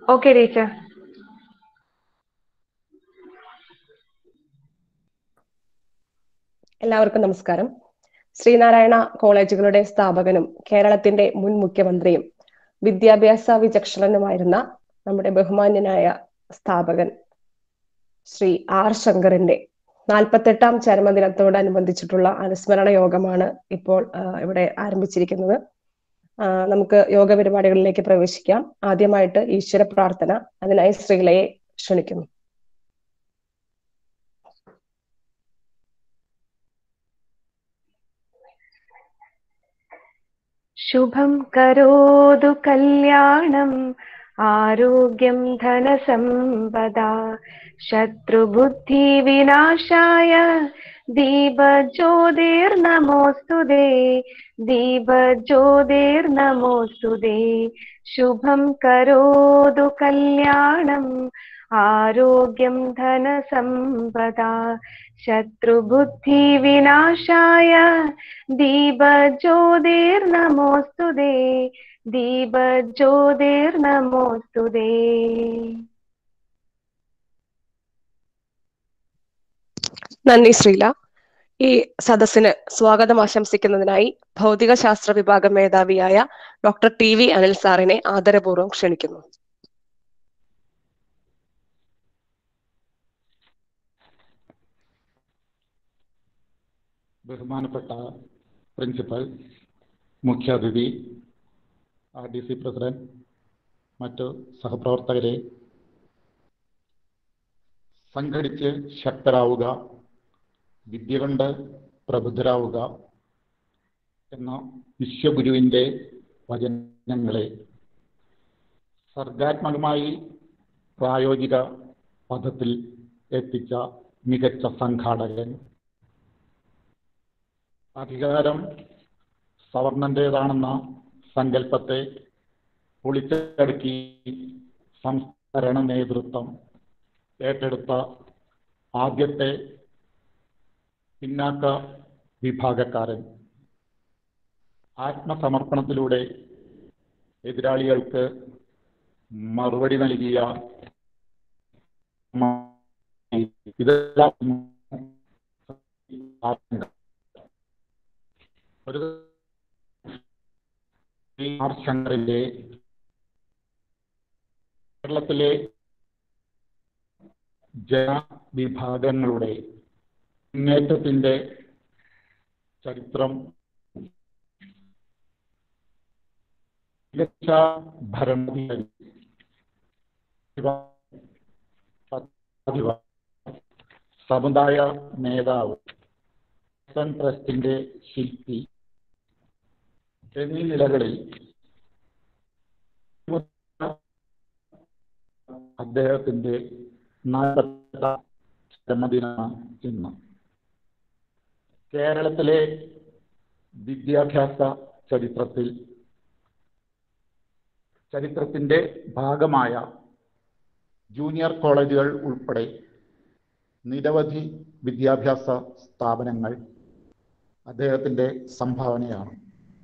Okay teacher എല്ലാവർക്കും നമസ്കാരം ശ്രീനാരായണ കോളേജുകളുടെ സ്ഥാപകനും കേരളത്തിന്റെ മുൻ മുഖ്യമന്ത്രിയും വിദ്യാഭ്യാസ വിചക്ഷണനുമായിരുന്ന നമ്മുടെ ബഹുമാന്യനായ സ്ഥാപകൻ ശ്രീ ആർ ശങ്കറിന്റെ നാൽപ്പത്തെട്ടാം ചരമദിനത്തോടനുബന്ധിച്ചിട്ടുള്ള അനുസ്മരണ യോഗമാണ് ഇപ്പോൾ ആ, ഇവിടെ ആരംഭിച്ചിരിക്കുന്നത് ആ, നമുക്ക് യോഗ പരിപാടികളിലേക്ക് പ്രവേശിക്കാം ആദ്യമായിട്ട് ഈശ്വര പ്രാർത്ഥന അതിനായി ശ്രീലയെ ക്ഷണിക്കുന്നു ശുഭം കരോതു കല്യാണം ആരോഗ്യം ധനസമ്പദ ശത്രുബുദ്ധി വിനാശായ ദീപജ്യോതിർനമോസ്തുതേ ദീപജ്യോതിർനമോസ്തുതേ ശുഭം കരോതു കല്യാണം ആരോഗ്യം ധനസമ്പദ ശത്രുബുദ്ധി വിനാശായ ദീപജ്യോതിർനമോസ്തുതേ ദീപജ്യോതിർനമോസ്തുതേ നന്ദി ശ്രീല ഈ സദസ്സിന് സ്വാഗതം ആശംസിക്കുന്നതിനായി ഭൗതിക ശാസ്ത്ര വിഭാഗം മേധാവിയായ ഡോക്ടർ ടി വി അനിൽ സാറിനെ ആദരപൂർവ്വം ക്ഷണിക്കുന്നു ബഹുമാനപ്പെട്ട പ്രിൻസിപ്പൽ മുഖ്യാതിഥി ആർ ഡി സി പ്രസിഡന്റ് മറ്റു സഹപ്രവർത്തകരെ സംഘടിച്ച് ശക്തരാവുക വിദ്യ കൊണ്ട് പ്രബുദ്ധരാവുക എന്ന വിശ്വഗുരുവിൻ്റെ വചനങ്ങളെ സർഗാത്മകമായി പ്രായോഗിക പദത്തിൽ എത്തിച്ച മികച്ച സംഘാടകൻ അധികാരം സവർണന്റേതാണെന്ന സങ്കല്പത്തെ പൊളിച്ചടുക്കി സംസ്കരണ നേതൃത്വം ഏറ്റെടുത്ത ആദ്യത്തെ പിന്നാക്ക വിഭാഗക്കാരൻ ആത്മസമർപ്പണത്തിലൂടെ എതിരാളികൾക്ക് മറുപടി നൽകിയ ഇതെല്ലാം ഒരു ആർ ശങ്കറിന്റെ കേരളത്തിലെ ജനവിഭാഗങ്ങളുടെ മുന്നേറ്റത്തിന്റെ ചരിത്രം മികച്ച ഭരണാധികാരി സമുദായ നേതാവ് എൻ ട്രസ്റ്റിന്റെ ശില്പി എന്നീ നിലകളിൽ അദ്ദേഹത്തിന്റെ നാൽപ്പത്ത ജന്മദിനമാണ് ഇന്ന് കേരളത്തിലെ വിദ്യാഭ്യാസ ചരിത്രത്തിൽ ചരിത്രത്തിന്റെ ഭാഗമായ ജൂനിയർ കോളേജുകൾ ഉൾപ്പെടെ നിരവധി വിദ്യാഭ്യാസ സ്ഥാപനങ്ങൾ അദ്ദേഹത്തിന്റെ സംഭാവനയാണ്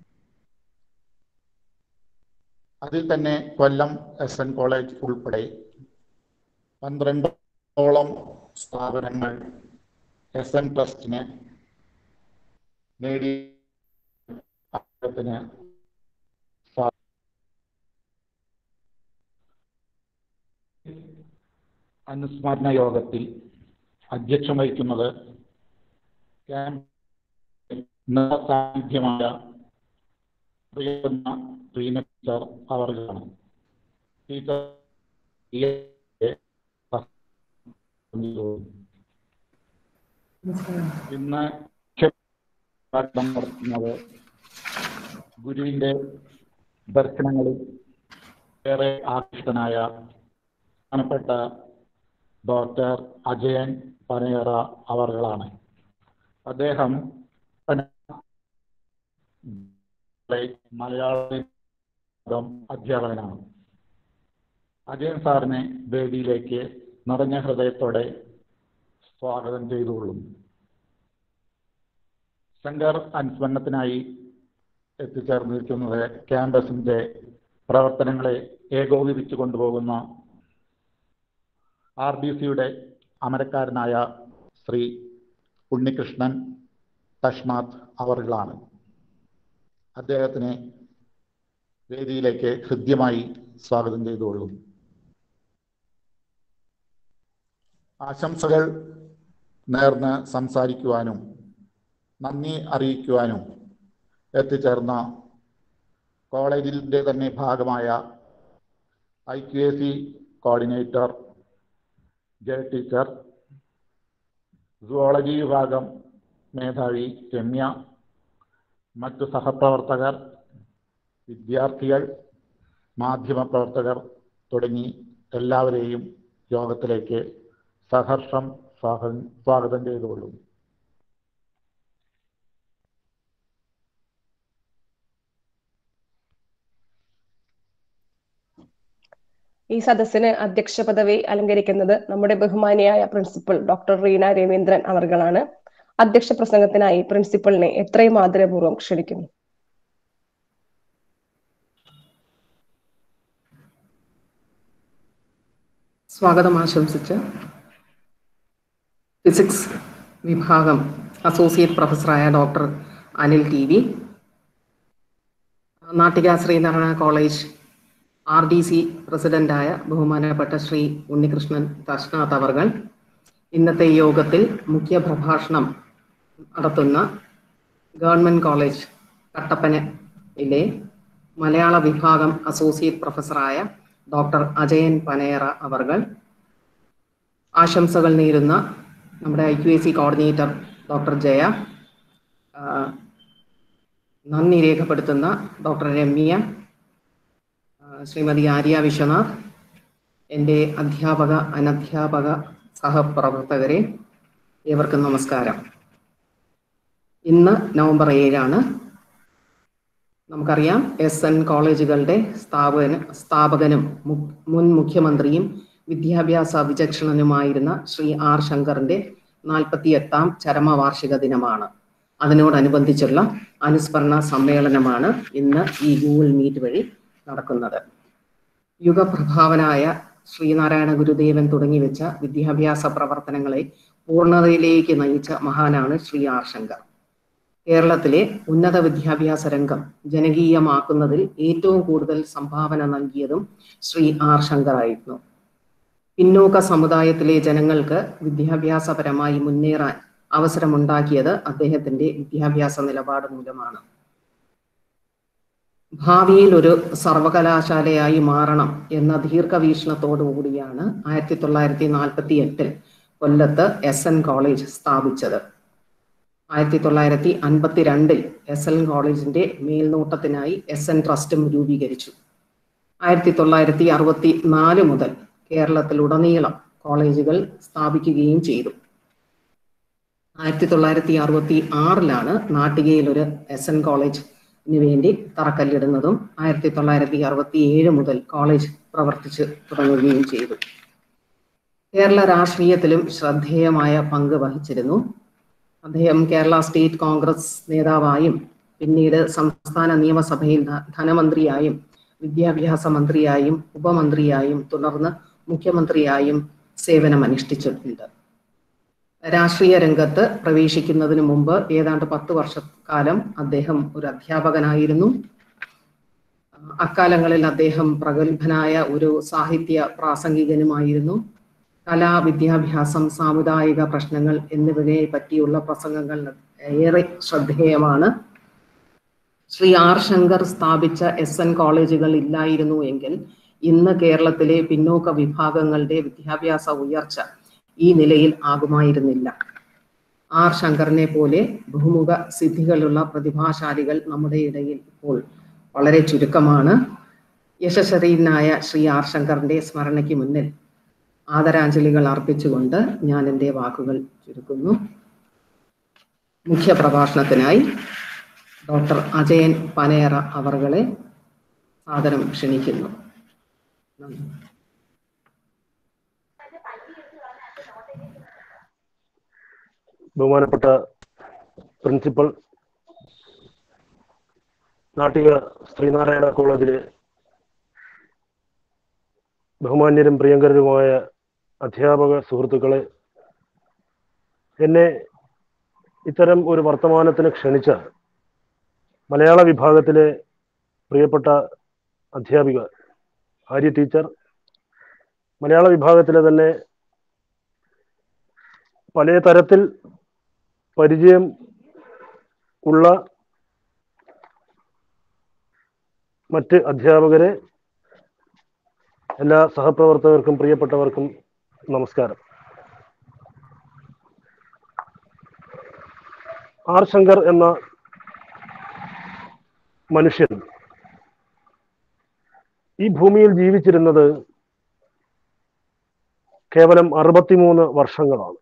അതിൽ തന്നെ കൊല്ലം എസ് എൻ കോളേജ് ഉൾപ്പെടെ പന്ത്രണ്ടോളം സ്ഥാപനങ്ങൾ എസ് എൻ ട്രസ്റ്റിന് നേടി അദ്ദേഹത്തിന് സാ- അനുസ്മരണ യോഗത്തിൽ അധ്യക്ഷം വഹിക്കുന്നത് ക്യാമ്പ് സാന്നിധ്യമായ പ്രിയപ്പെട്ട റീന ടീച്ചർ അവർക്കാണ് ടീച്ചർ ഇന്ന് മുഖ്യപ്രഭാഷണം നടത്തുന്നത് ഗുരുവിന്റെ ദർശനങ്ങളിൽ ഏറെ ആകൃഷ്ടനായ ബഹുമാനപ്പെട്ട ഡോക്ടർ അജയൻ പനയറ അവർകളാണ് അദ്ദേഹം മലയാളം അധ്യാപകനാണ് അജയൻ സാറിനെ വേദിയിലേക്ക് നിറഞ്ഞ ഹൃദയത്തോടെ സ്വാഗതം ചെയ്തുകൊള്ളും ശങ്കർ അനുസ്മരണത്തിനായി എത്തിച്ചേർന്നിരിക്കുന്നത് ക്യാമ്പസിന്റെ പ്രവർത്തനങ്ങളെ ഏകോപിപ്പിച്ചു കൊണ്ടുപോകുന്ന ആർ ഡി സിയുടെ അമരക്കാരനായ ശ്രീ ഉണ്ണികൃഷ്ണൻ തഷ്മാത് അവറുകളാണ് അദ്ദേഹത്തിനെ വേദിയിലേക്ക് ഹൃദ്യമായി സ്വാഗതം ചെയ്തുകൊള്ളുന്നു ആശംസകൾ നേർന്ന് സംസാരിക്കുവാനും നന്ദി അറിയിക്കുവാനും എത്തിച്ചേർന്ന കോളേജിൻ്റെ തന്നെ ഭാഗമായ I Q A C coordinator Jaya teacher zoology വിഭാഗം മേധാവി രമ്യ മറ്റു സഹപ്രവർത്തകർ വിദ്യാർത്ഥികൾ മാധ്യമപ്രവർത്തകർ തുടങ്ങി എല്ലാവരെയും യോഗത്തിലേക്ക് സഹർഷം സ്വാഗതം സ്വാഗതം ചെയ്തുകൊള്ളുന്നു ഈ സദസ്സിന് അധ്യക്ഷ പദവി അലങ്കരിക്കുന്നത് നമ്മുടെ ബഹുമാനിയായ പ്രിൻസിപ്പൽ ഡോക്ടർ റീന രവീന്ദ്രൻ അവർകളാണ് അധ്യക്ഷ പ്രസംഗത്തിനായി പ്രിൻസിപ്പലിനെ എത്രയും ആദരപൂർവ്വം ക്ഷണിക്കുന്നു സ്വാഗതം ആശംസിച്ച് ഫിസിക്സ് വിഭാഗം അസോസിയേറ്റ് പ്രൊഫസറായ doctor Anil T V Nattika Sreenarayana college R D C പ്രസിഡന്റായ ബഹുമാനപ്പെട്ട ശ്രീ ഉണ്ണികൃഷ്ണൻ തഷ്നാഥ് അവർകൾ ഇന്നത്തെ യോഗത്തിൽ മുഖ്യ പ്രഭാഷണം നടത്തുന്ന ഗവൺമെന്റ് കോളേജ് കട്ടപ്പനയിലെ മലയാള വിഭാഗം അസോസിയേറ്റ് പ്രൊഫസറായ ഡോക്ടർ അജയൻ പനയറ അവർകൾ ആശംസകൾ നേരുന്ന നമ്മുടെ I Q A C coordinator doctor Jaya ആ, നന്ദി രേഖപ്പെടുത്തുന്ന ഡോക്ടർ രമ്യ ആ, ശ്രീമതി ആര്യ വിശ്വനാഥ് എൻ്റെ അധ്യാപക അനധ്യാപക സഹപ്രവർത്തകരെ ഏവർക്കും നമസ്കാരം ഇന്ന് നവംബർ ഏഴാണ് നമുക്കറിയാം എസ് എൻ കോളേജുകളുടെ സ്ഥാപന സ്ഥാപകനും മു- മുൻ മുഖ്യമന്ത്രിയും വിദ്യാഭ്യാസ വിചക്ഷണനുമായിരുന്ന ശ്രീ ആർ ശങ്കറിന്റെ നാൽപ്പത്തി എട്ടാം ചരമവാർഷിക ദിനമാണ് അതിനോടനുബന്ധിച്ചുള്ള അനുസ്മരണ സമ്മേളനമാണ് ഇന്ന് ഈ ഗൂഗിൾ മീറ്റ് വഴി നടക്കുന്നത് യുഗപ്രഭാവനായ ശ്രീനാരായണ ഗുരുദേവൻ തുടങ്ങിവെച്ച വിദ്യാഭ്യാസ പ്രവർത്തനങ്ങളെ പൂർണ്ണതയിലേക്ക് നയിച്ച മഹാനാണ് ശ്രീ ആർ ശങ്കർ കേരളത്തിലെ ഉന്നത വിദ്യാഭ്യാസ രംഗം ജനകീയമാക്കുന്നതിൽ ഏറ്റവും കൂടുതൽ സംഭാവന നൽകിയതും ശ്രീ ആർ ശങ്കർ ആയിരുന്നു പിന്നോക്ക സമുദായത്തിലെ ജനങ്ങൾക്ക് വിദ്യാഭ്യാസപരമായി മുന്നേറാൻ അവസരമുണ്ടാക്കിയത് അദ്ദേഹത്തിന്റെ വിദ്യാഭ്യാസ നിലപാട് മൂലമാണ് ഭാവിയിൽ ഒരു സർവകലാശാലയായി മാറണം എന്ന ദീർഘവീക്ഷണത്തോടു കൂടിയാണ് ആയിരത്തി തൊള്ളായിരത്തി നാൽപ്പത്തി എട്ടിൽ കൊല്ലത്ത് എസ് എൻ കോളേജ് സ്ഥാപിച്ചത് ആയിരത്തി തൊള്ളായിരത്തി അൻപത്തിരണ്ടിൽ എസ് എൻ കോളേജിന്റെ മേൽനോട്ടത്തിനായി എസ് എൻ ട്രസ്റ്റും രൂപീകരിച്ചു ആയിരത്തി തൊള്ളായിരത്തി അറുപത്തി നാല് മുതൽ കേരളത്തിലുടനീളം കോളേജുകൾ സ്ഥാപിക്കുകയും ചെയ്തു ആയിരത്തി തൊള്ളായിരത്തി അറുപത്തി ആറിലാണ് നാട്ടികയിൽ ഒരു എസ് എൻ കോളേജിന് വേണ്ടി തറക്കല്ലിടുന്നതും ആയിരത്തി തൊള്ളായിരത്തി അറുപത്തി ഏഴ് മുതൽ കോളേജ് പ്രവർത്തിച്ചു തുടങ്ങുകയും ചെയ്തു കേരള രാഷ്ട്രീയത്തിലും ശ്രദ്ധേയമായ പങ്ക് വഹിച്ചിരുന്നു അദ്ദേഹം കേരള സ്റ്റേറ്റ് കോൺഗ്രസ് നേതാവായും പിന്നീട് സംസ്ഥാന നിയമസഭയിൽ ധ- ധനമന്ത്രിയായും വിദ്യാഭ്യാസ മന്ത്രിയായും ഉപമന്ത്രിയായും തുടർന്ന് മുഖ്യമന്ത്രിയായും സേവനമനുഷ്ഠിച്ചിട്ടുണ്ട് രാഷ്ട്രീയ രംഗത്ത് പ്രവേശിക്കുന്നതിന് മുമ്പ് ഏതാണ്ട് പത്ത് വർഷക്കാലം അദ്ദേഹം ഒരു അധ്യാപകനായിരുന്നു അക്കാലങ്ങളിൽ അദ്ദേഹം പ്രഗത്ഭനായ ഒരു സാഹിത്യ പ്രാസംഗികനുമായിരുന്നു കലാ വിദ്യാഭ്യാസം സാമുദായിക പ്രശ്നങ്ങൾ എന്നിവയെ പറ്റിയുള്ള പ്രസംഗങ്ങൾ ഏറെ ശ്രദ്ധേയമാണ് ശ്രീ ആർ ശങ്കർ സ്ഥാപിച്ച എസ് എൻ കോളേജുകൾ ഇല്ലായിരുന്നു എങ്കിൽ ഇന്ന് കേരളത്തിലെ പിന്നോക്ക വിഭാഗങ്ങളുടെ വിദ്യാഭ്യാസ ഉയർച്ച ഈ നിലയിൽ ആകുമായിരുന്നില്ല ആർ ശങ്കറിനെ പോലെ ബഹുമുഖ സിദ്ധികളുള്ള പ്രതിഭാശാലികൾ നമ്മുടെ ഇടയിൽ ഇപ്പോൾ വളരെ ചുരുക്കമാണ് യശസ്വരീനായ ശ്രീ ആർ ശങ്കറിന്റെ സ്മരണയ്ക്ക് മുന്നിൽ ആദരാഞ്ജലികൾ അർപ്പിച്ചുകൊണ്ട് ഞാൻ എൻ്റെ വാക്കുകൾ ചുരുക്കുന്നു മുഖ്യ പ്രഭാഷണത്തിനായി ഡോക്ടർ അജയൻ പനയറ അവർകളെ സാദരം ക്ഷണിക്കുന്നു നന്ദി ബഹുമാനപ്പെട്ട പ്രിൻസിപ്പൽ നാട്ടിക ശ്രീനാരായണ കോളേജിലെ ബഹുമാന്യരും പ്രിയങ്കരരുമായ അധ്യാപക സുഹൃത്തുക്കളെ എന്നെ ഇത്തരം ഒരു വർത്തമാനത്തിന് ക്ഷണിച്ച മലയാള വിഭാഗത്തിലെ പ്രിയപ്പെട്ട അധ്യാപിക ആര്യ ടീച്ചർ മലയാള വിഭാഗത്തിലെ തന്നെ പല തരത്തിൽ പരിചയം ഉള്ള മറ്റ് അധ്യാപകരെ എല്ലാ സഹപ്രവർത്തകർക്കും പ്രിയപ്പെട്ടവർക്കും നമസ്കാരം ആർ ശങ്കർ എന്ന മനുഷ്യൻ ഈ ഭൂമിയിൽ ജീവിച്ചിരുന്നത് കേവലം അറുപത്തിമൂന്ന് വർഷങ്ങളാണ്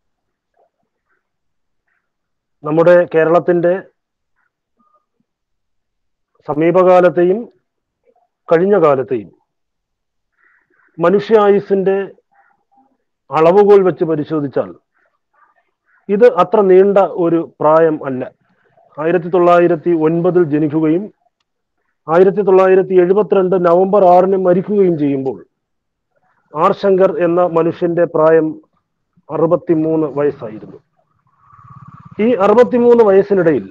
നമ്മുടെ കേരളത്തിന്റെ സമീപകാലത്തെയും കഴിഞ്ഞ കാലത്തെയും മനുഷ്യായുസിന്റെ അളവുകോൽ വെച്ച് പരിശോധിച്ചാൽ ഇത് അത്ര നീണ്ട ഒരു പ്രായം അല്ല ആയിരത്തി തൊള്ളായിരത്തി ഒൻപതിൽ ജനിക്കുകയും ആയിരത്തി തൊള്ളായിരത്തി എഴുപത്തിരണ്ട് നവംബർ ആറിന് മരിക്കുകയും ചെയ്യുമ്പോൾ ആർ ശങ്കർ എന്ന മനുഷ്യന്റെ പ്രായം അറുപത്തിമൂന്ന് വയസ്സായിരുന്നു ഈ അറുപത്തിമൂന്ന് വയസ്സിനിടയിൽ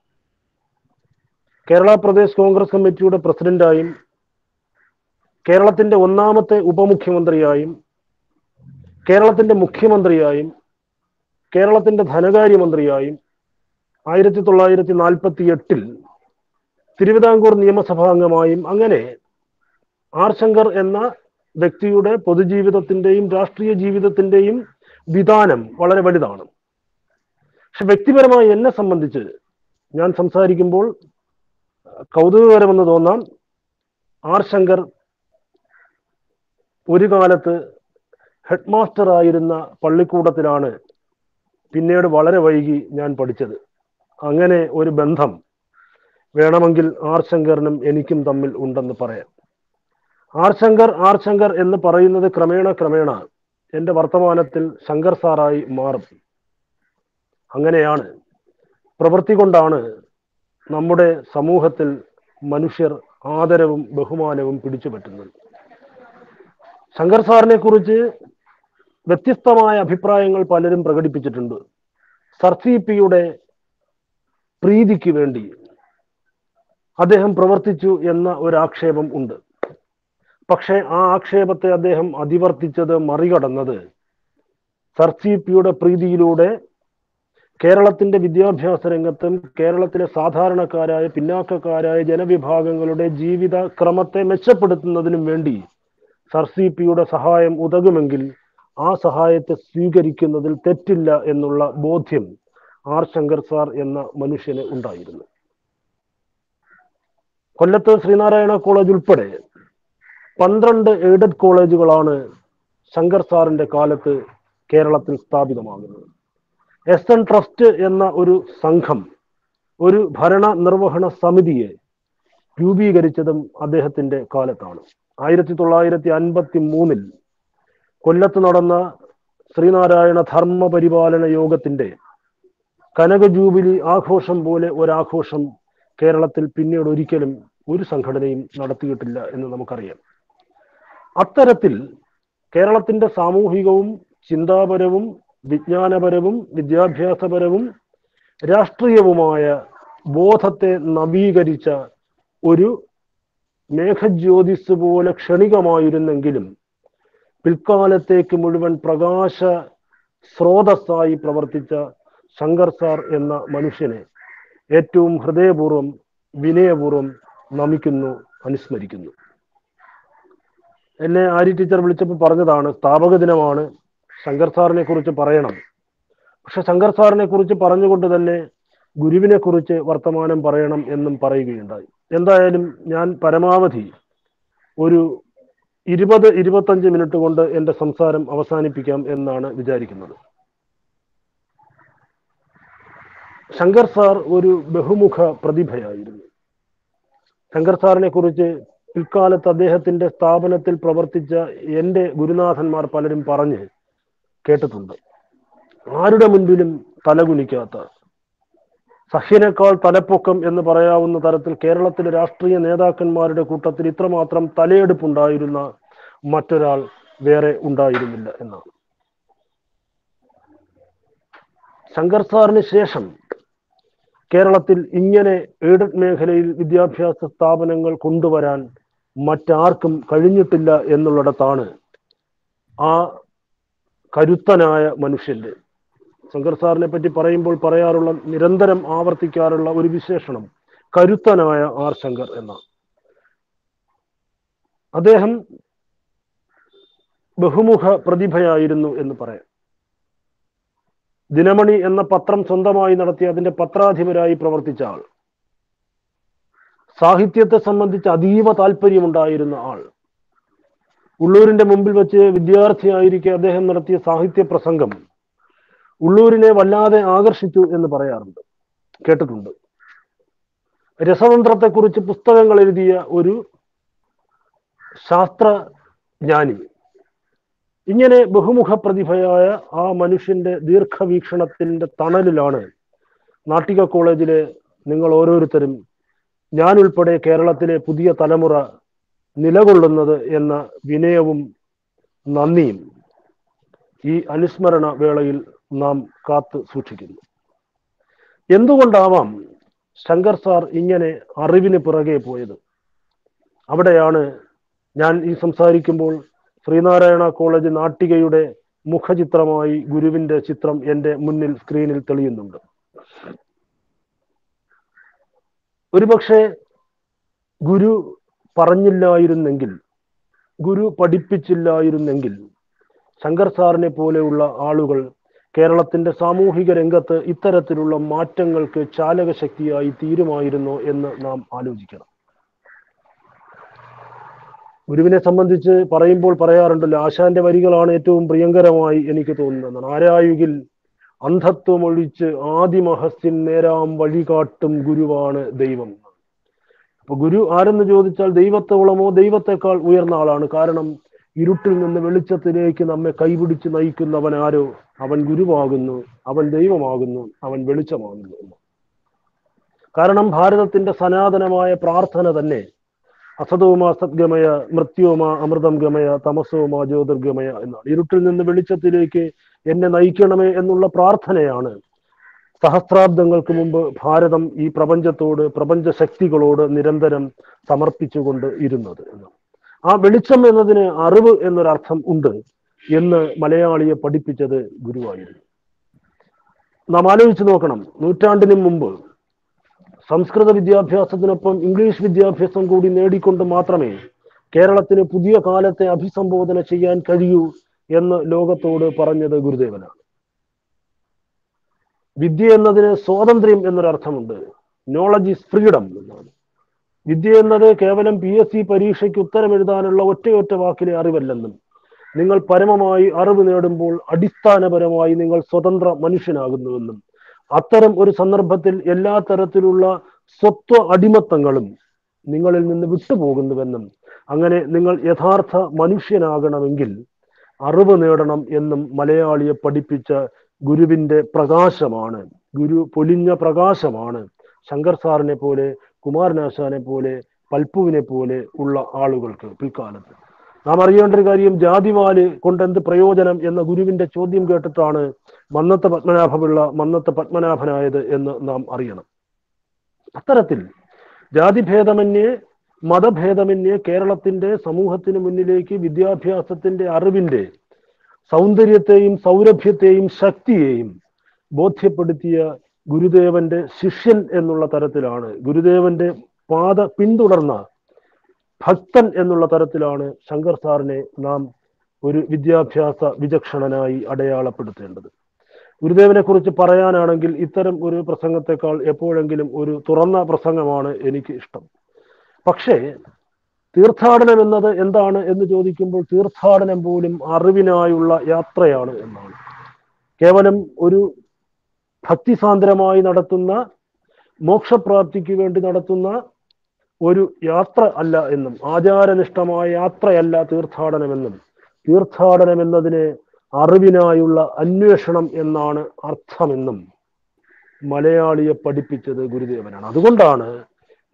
കേരള പ്രദേശ് കോൺഗ്രസ് കമ്മിറ്റിയുടെ പ്രസിഡന്റായും കേരളത്തിന്റെ ഒന്നാമത്തെ ഉപമുഖ്യമന്ത്രിയായും കേരളത്തിന്റെ മുഖ്യമന്ത്രിയായും കേരളത്തിന്റെ ധനകാര്യമന്ത്രിയായും ആയിരത്തി തൊള്ളായിരത്തി നാൽപ്പത്തി എട്ടിൽ തിരുവിതാംകൂർ നിയമസഭാംഗമായും അങ്ങനെ ആർ ശങ്കർ എന്ന വ്യക്തിയുടെ പൊതുജീവിതത്തിന്റെയും രാഷ്ട്രീയ ജീവിതത്തിന്റെയും വിധാനം വളരെ വലുതാണ് പക്ഷെ വ്യക്തിപരമായി എന്നെ സംബന്ധിച്ച് ഞാൻ സംസാരിക്കുമ്പോൾ കൗതുകകരമെന്ന് തോന്നാം ആർ ശങ്കർ ഒരു കാലത്ത് ഹെഡ് മാസ്റ്റർ ആയിരുന്ന പള്ളിക്കൂടത്തിലാണ് പിന്നീട് വളരെ വൈകി ഞാൻ പഠിച്ചത് അങ്ങനെ ഒരു ബന്ധം വേണമെങ്കിൽ ആർ ശങ്കറിനും എനിക്കും തമ്മിൽ ഉണ്ടെന്ന് പറയാം ആർ ശങ്കർ ആർ ശങ്കർ എന്ന് പറയുന്നത് ക്രമേണ ക്രമേണ എന്റെ വർത്തമാനത്തിൽ ശങ്കർ സാറായി മാറും അങ്ങനെയാണ് പ്രവൃത്തി കൊണ്ടാണ് നമ്മുടെ സമൂഹത്തിൽ മനുഷ്യർ ആദരവും ബഹുമാനവും പിടിച്ചു പറ്റുന്നത് ശങ്കർ സാറിനെ കുറിച്ച് വ്യത്യസ്തമായ അഭിപ്രായങ്ങൾ പലരും പ്രകടിപ്പിച്ചിട്ടുണ്ട് സർ സി പിയുടെ പ്രീതിക്ക് വേണ്ടി അദ്ദേഹം പ്രവർത്തിച്ചു എന്ന ഒരു ആക്ഷേപം ഉണ്ട് പക്ഷേ ആ ആക്ഷേപത്തെ അദ്ദേഹം അതിവർത്തിച്ചത് മറികടന്നത് സർ സി പിയുടെ പ്രീതിയിലൂടെ കേരളത്തിന്റെ വിദ്യാഭ്യാസ രംഗത്തും കേരളത്തിലെ സാധാരണക്കാരായ പിന്നാക്കക്കാരായ ജനവിഭാഗങ്ങളുടെ ജീവിത ക്രമത്തെ മെച്ചപ്പെടുത്തുന്നതിനും വേണ്ടി സർ സി പിയുടെ സഹായം ഉതകുമെങ്കിൽ ആ സഹായത്തെ സ്വീകരിക്കുന്നതിൽ തെറ്റില്ല എന്നുള്ള ബോധ്യം ആർ ശങ്കർ സാർ എന്ന മനുഷ്യന് ഉണ്ടായിരുന്നു കൊല്ലത്ത് ശ്രീനാരായണ കോളേജ് ഉൾപ്പെടെ പന്ത്രണ്ട് എയ്ഡഡ് കോളേജുകളാണ് ശങ്കർ സാറിന്റെ കാലത്ത് കേരളത്തിൽ സ്ഥാപിതമാകുന്നത് എസ് എൻ ട്രസ്റ്റ് എന്ന ഒരു സംഘം ഒരു ഭരണ നിർവഹണ സമിതിയെ രൂപീകരിച്ചതും അദ്ദേഹത്തിന്റെ കാലത്താണ് ആയിരത്തി തൊള്ളായിരത്തി അൻപത്തി മൂന്നിൽ കൊല്ലത്ത് നടന്ന ശ്രീനാരായണ ധർമ്മ പരിപാലന യോഗത്തിന്റെ കനക ജൂബിലി ആഘോഷം പോലെ ഒരാഘോഷം കേരളത്തിൽ പിന്നീട് ഒരിക്കലും ഒരു സംഘടനയും നടത്തിയിട്ടില്ല എന്ന് നമുക്കറിയാം അത്തരത്തിൽ കേരളത്തിന്റെ സാമൂഹികവും ചിന്താപരവും വിജ്ഞാനപരവും വിദ്യാഭ്യാസപരവും രാഷ്ട്രീയവുമായ ബോധത്തെ നവീകരിച്ച ഒരു മേഘജ്യോതിസ് പോലെ ക്ഷണികമായിരുന്നെങ്കിലും പിൽക്കാലത്തേക്ക് മുഴുവൻ പ്രകാശ സ്രോതസ്സായി പ്രവർത്തിച്ച ശങ്കർ സാർ എന്ന മനുഷ്യനെ ഏറ്റവും ഹൃദയപൂർവ്വം വിനയപൂർവ്വം നമിക്കുന്നു അനുസ്മരിക്കുന്നു എന്നെ ആര്യ ടീച്ചർ വിളിച്ചപ്പോൾ പറഞ്ഞതാണ് സ്ഥാപക ദിനമാണ് ശങ്കർ സാറിനെ കുറിച്ച് പറയണം പക്ഷെ ശങ്കർ സാറിനെ കുറിച്ച് പറഞ്ഞുകൊണ്ട് തന്നെ ഗുരുവിനെ കുറിച്ച് വർത്തമാനം പറയണം എന്നും പറയുകയുണ്ടായി എന്തായാലും ഞാൻ പരമാവധി ഒരു ഇരുപത് ഇരുപത്തഞ്ച് മിനിറ്റ് കൊണ്ട് എന്റെ സംസാരം അവസാനിപ്പിക്കാം എന്നാണ് വിചാരിക്കുന്നത് ശങ്കർ സാർ ഒരു ബഹുമുഖ പ്രതിഭയായിരുന്നു ശങ്കർ സാറിനെ കുറിച്ച് പിൽക്കാലത്ത് അദ്ദേഹത്തിന്റെ സ്ഥാപനത്തിൽ പ്രവർത്തിച്ച എന്റെ ഗുരുനാഥന്മാർ പലരും പറഞ്ഞ് കേട്ടിട്ടുണ്ട് ആരുടെ മുൻപിലും തലകുനിക്കാത്ത സഹ്യനേക്കാൾ തലപ്പൊക്കം എന്ന് പറയാവുന്ന തരത്തിൽ കേരളത്തിലെ രാഷ്ട്രീയ നേതാക്കന്മാരുടെ കൂട്ടത്തിൽ ഇത്രമാത്രം തലയെടുപ്പുണ്ടായിരുന്ന മറ്റൊരാൾ വേറെ ഉണ്ടായിരുന്നില്ല എന്നാണ് ശങ്കർ സാറിന് ശേഷം കേരളത്തിൽ ഇങ്ങനെ എയ്ഡഡ് മേഖലയിൽ വിദ്യാഭ്യാസ സ്ഥാപനങ്ങൾ കൊണ്ടുവരാൻ മറ്റാർക്കും കഴിഞ്ഞിട്ടില്ല എന്നുള്ളിടത്താണ് ആ കരുത്തനായ മനുഷ്യന്റെ ശങ്കർ സാറിനെ പറ്റി പറയുമ്പോൾ പറയാറുള്ള നിരന്തരം ആവർത്തിക്കാറുള്ള ഒരു വിശേഷണം കരുത്തനായ ആർ ശങ്കർ എന്നാണ് അദ്ദേഹം ബഹുമുഖ പ്രതിഭയായിരുന്നു എന്ന് പറയാം ദിനമണി എന്ന പത്രം സ്വന്തമായി നടത്തി അതിന്റെ പത്രാധിപരായി പ്രവർത്തിച്ച ആൾ സാഹിത്യത്തെ സംബന്ധിച്ച് അതീവ താല്പര്യമുണ്ടായിരുന്ന ആൾ ഉള്ളൂരിന്റെ മുമ്പിൽ വെച്ച് വിദ്യാർത്ഥിയായിരിക്കെ അദ്ദേഹം നടത്തിയ സാഹിത്യ പ്രസംഗം ഉള്ളൂരിനെ വല്ലാതെ ആകർഷിച്ചു എന്ന് പറയാറുണ്ട് കേട്ടിട്ടുണ്ട് രസതന്ത്രത്തെക്കുറിച്ച് പുസ്തകങ്ങൾ എഴുതിയ ഒരു ശാസ്ത്രജ്ഞാനി ഇങ്ങനെ ബഹുമുഖ പ്രതിഭയായ ആ മനുഷ്യന്റെ ദീർഘവീക്ഷണത്തിന്റെ തണലിലാണ് നാട്ടിക കോളേജിലെ നിങ്ങൾ ഓരോരുത്തരും ഞാൻ ഉൾപ്പെടെ കേരളത്തിലെ പുതിയ തലമുറ നിലകൊള്ളുന്നത് എന്ന വിനയവും നന്ദിയും ഈ അനുസ്മരണ വേളയിൽ നാം കാത്തു സൂക്ഷിക്കുന്നു എന്തുകൊണ്ടാവാം ശങ്കർ സാർ ഇങ്ങനെ അറിവിന് പിറകെ പോയത് അവിടെയാണ് ഞാൻ ഈ സംസാരിക്കുമ്പോൾ ശ്രീനാരായണ കോളേജ് നാട്ടികയുടെ മുഖചിത്രമായി ഗുരുവിന്റെ ചിത്രം എൻ്റെ മുന്നിൽ സ്ക്രീനിൽ തെളിയുന്നുണ്ട് ഒരുപക്ഷെ ഗുരു പറഞ്ഞില്ലായിരുന്നെങ്കിൽ ഗുരു പഠിപ്പിച്ചില്ലായിരുന്നെങ്കിൽ ശങ്കർ സാറിനെ പോലെയുള്ള ആളുകൾ കേരളത്തിന്റെ സാമൂഹിക രംഗത്ത് ഇത്തരത്തിലുള്ള മാറ്റങ്ങൾക്ക് ചാലകശക്തിയായി തീരുമായിരുന്നോ എന്ന് നാം ആലോചിക്കണം ഗുരുവിനെ സംബന്ധിച്ച് പറയുമ്പോൾ പറയാറുണ്ടല്ലോ ആശാന്റെ വരികളാണ് ഏറ്റവും പ്രിയങ്കരമായി എനിക്ക് തോന്നുന്നത് ആരായുകിൽ അന്ധത്വമൊഴിച്ച് ആദിമഹസ്യൻ നേരാം വഴികാട്ടും ഗുരുവാണ് ദൈവം അപ്പൊ ഗുരു ആരെന്ന് ചോദിച്ചാൽ ദൈവത്തോളമോ ദൈവത്തെക്കാൾ ഉയർന്ന ആളാണ് കാരണം ഇരുട്ടിൽ നിന്ന് വെളിച്ചത്തിലേക്ക് നമ്മെ കൈപിടിച്ച് നയിക്കുന്നവൻ ആരോ അവൻ ഗുരുവാകുന്നു അവൻ ദൈവമാകുന്നു അവൻ വെളിച്ചമാകുന്നു എന്ന് കാരണം ഭാരതത്തിന്റെ സനാതനമായ പ്രാർത്ഥന തന്നെ അസതോമ സദ്ഗമയ മൃത്യോമ അമൃതം ഗമയ തമസോമ ജ്യോതിർഗമയ എന്നാണ് ഇരുട്ടിൽ നിന്ന് വെളിച്ചത്തിലേക്ക് എന്നെ നയിക്കണമേ എന്നുള്ള പ്രാർത്ഥനയാണ് സഹസ്രാബ്ദങ്ങൾക്ക് മുമ്പ് ഭാരതം ഈ പ്രപഞ്ചത്തോട് പ്രപഞ്ച ശക്തികളോട് നിരന്തരം സമർപ്പിച്ചുകൊണ്ട് ഇരുന്നത് എന്ന് ആ വെളിച്ചം എന്നതിന് അറിവ് എന്നൊരർത്ഥം ഉണ്ട് എന്ന് മലയാളിയെ പഠിപ്പിച്ചത് ഗുരുവായിരുന്നു നാം ആലോചിച്ച് നോക്കണം നൂറ്റാണ്ടിന് മുമ്പ് സംസ്കൃത വിദ്യാഭ്യാസത്തിനൊപ്പം ഇംഗ്ലീഷ് വിദ്യാഭ്യാസം കൂടി നേടിക്കൊണ്ട് മാത്രമേ കേരളത്തിന് പുതിയ കാലത്തെ അഭിസംബോധന ചെയ്യാൻ കഴിയൂ എന്ന് ലോകത്തോട് പറഞ്ഞത് ഗുരുദേവനാണ് വിദ്യ എന്നതിന് സ്വാതന്ത്ര്യം എന്നൊരർത്ഥമുണ്ട് നോളജ് ഈസ് ഫ്രീഡം എന്നാണ് വിദ്യ എന്നത് കേവലം പി എസ് സി പരീക്ഷയ്ക്ക് ഉത്തരം എഴുതാനുള്ള ഒറ്റയൊറ്റ വാക്കിലെ അറിവല്ലെന്നും നിങ്ങൾ പരമമായി അറിവ് നേടുമ്പോൾ അടിസ്ഥാനപരമായി നിങ്ങൾ സ്വതന്ത്ര മനുഷ്യനാകുന്നുവെന്നും അത്തരം ഒരു സന്ദർഭത്തിൽ എല്ലാ തരത്തിലുള്ള സ്വത്വ അടിമത്തങ്ങളും നിങ്ങളിൽ നിന്ന് വിട്ടുപോകുന്നുവെന്നും അങ്ങനെ നിങ്ങൾ യഥാർത്ഥ മനുഷ്യനാകണമെങ്കിൽ അറിവ് നേടണം എന്നും മലയാളിയെ പഠിപ്പിച്ച ഗുരുവിന്റെ പ്രകാശമാണ് ഗുരു പൊലിഞ്ഞ പ്രകാശമാണ് ശങ്കർ സാറിനെ പോലെ കുമാരനാശാനെ പോലെ പൽപ്പുവിനെ പോലെ ഉള്ള ആളുകൾക്ക് പിൽക്കാലത്ത് നാം അറിയേണ്ട ഒരു കാര്യം ജാതിവാല് കൊണ്ട് എന്ത് പ്രയോജനം എന്ന ഗുരുവിന്റെ ചോദ്യം കേട്ടിട്ടാണ് മന്നത്തെ പത്മനാഭപിള്ള മന്നത്തെ പത്മനാഭനായത് എന്ന് നാം അറിയണം അത്തരത്തിൽ ജാതിഭേദമന്യേ മതഭേദമന്യേ കേരളത്തിന്റെ സമൂഹത്തിന് മുന്നിലേക്ക് വിദ്യാഭ്യാസത്തിന്റെ അറിവിന്റെ സൗന്ദര്യത്തെയും സൗരഭ്യത്തെയും ശക്തിയെയും ബോധ്യപ്പെടുത്തിയ ഗുരുദേവന്റെ ശിഷ്യൻ എന്നുള്ള തരത്തിലാണ് ഗുരുദേവന്റെ പാത പിന്തുടർന്ന ഭക്തൻ എന്നുള്ള തരത്തിലാണ് ശങ്കർ സാറിനെ നാം ഒരു വിദ്യാഭ്യാസ വിചക്ഷണനായി അടയാളപ്പെടുത്തേണ്ടത് ഗുരുദേവനെ കുറിച്ച് പറയാനാണെങ്കിൽ ഇത്തരം ഒരു പ്രസംഗത്തെക്കാൾ എപ്പോഴെങ്കിലും ഒരു തുറന്ന പ്രസംഗമാണ് എനിക്ക് ഇഷ്ടം പക്ഷേ തീർത്ഥാടനം എന്നത് എന്താണ് എന്ന് ചോദിക്കുമ്പോൾ തീർത്ഥാടനം പോലും അറിവിനായുള്ള യാത്രയാണ് എന്നാണ് കേവലം ഒരു ഭക്തിസാന്ദ്രമായി നടത്തുന്ന മോക്ഷപ്രാപ്തിക്ക് വേണ്ടി നടത്തുന്ന ഒരു യാത്ര അല്ല എന്നും ആചാരനിഷ്ഠമായ യാത്രയല്ല തീർത്ഥാടനമെന്നും തീർത്ഥാടനം എന്നതിന് അറിവിനായുള്ള അന്വേഷണം എന്നാണ് അർത്ഥമെന്നും മലയാളിയെ പഠിപ്പിച്ചത് ഗുരുദേവനാണ് അതുകൊണ്ടാണ്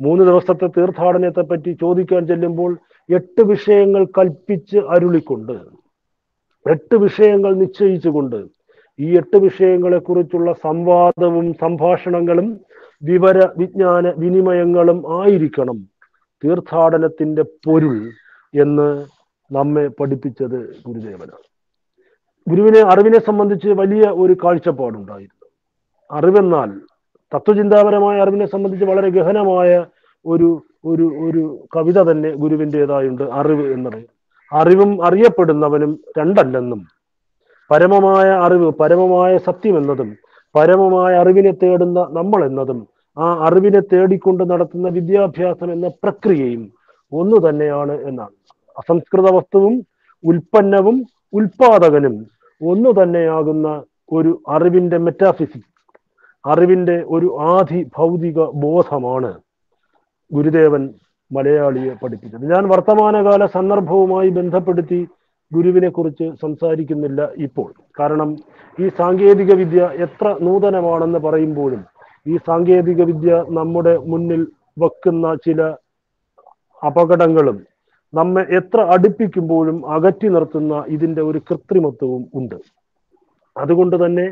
മൂന്ന് ദിവസത്തെ തീർത്ഥാടനത്തെ പറ്റി ചോദിക്കാൻ ചെല്ലുമ്പോൾ എട്ട് വിഷയങ്ങൾ കൽപ്പിച്ച് അരുളിക്കൊണ്ട് എട്ട് വിഷയങ്ങൾ നിശ്ചയിച്ചുകൊണ്ട് ഈ എട്ട് വിഷയങ്ങളെ കുറിച്ചുള്ള സംവാദവും സംഭാഷണങ്ങളും വിവര വിജ്ഞാന വിനിമയങ്ങളും ആയിരിക്കണം തീർത്ഥാടനത്തിന്റെ പൊരുൾ എന്ന് നമ്മെ പഠിപ്പിച്ചത് ഗുരുദേവനാണ് ഗുരുവിനെ അറിവിനെ സംബന്ധിച്ച് വലിയ ഒരു കാഴ്ചപ്പാടുണ്ടായിരുന്നു അറിവെന്നാൽ തത്വചിന്താപരമായ അറിവിനെ സംബന്ധിച്ച് വളരെ ഗഹനമായ ഒരു ഒരു ഒരു കവിത തന്നെ ഗുരുവിൻ്റെതായുണ്ട് അറിവ് എന്നത് അറിവും അറിയപ്പെടുന്നവനും രണ്ടല്ലെന്നും പരമമായ അറിവ് പരമമായ സത്യം എന്നതും പരമമായ അറിവിനെ തേടുന്ന നമ്മൾ എന്നതും ആ അറിവിനെ തേടിക്കൊണ്ട് നടത്തുന്ന വിദ്യാഭ്യാസം എന്ന പ്രക്രിയയും ഒന്നു തന്നെയാണ് എന്നാണ് അസംസ്കൃത വസ്തുവും ഉൽപ്പന്നവും ഉൽപാദകനും ഒന്നു തന്നെയാകുന്ന ഒരു അറിവിന്റെ മെറ്റാഫിസിക്സ് അറിവിന്റെ ഒരു ആധി ഭൗതിക ബോധമാണ് ഗുരുദേവൻ മലയാളിയെ പഠിപ്പിച്ചത് ഞാൻ വർത്തമാനകാല സന്ദർഭവുമായി ബന്ധപ്പെടുത്തി ഗുരുവിനെ കുറിച്ച് സംസാരിക്കുന്നില്ല ഇപ്പോൾ കാരണം ഈ സാങ്കേതിക വിദ്യ എത്ര നൂതനമാണെന്ന് പറയുമ്പോഴും ഈ സാങ്കേതിക വിദ്യ നമ്മുടെ മുന്നിൽ വെക്കുന്ന ചില അപകടങ്ങളും നമ്മെ എത്ര അടുപ്പിക്കുമ്പോഴും അകറ്റി നിർത്തുന്ന ഇതിന്റെ ഒരു കൃത്രിമത്വവും ഉണ്ട് അതുകൊണ്ട് തന്നെ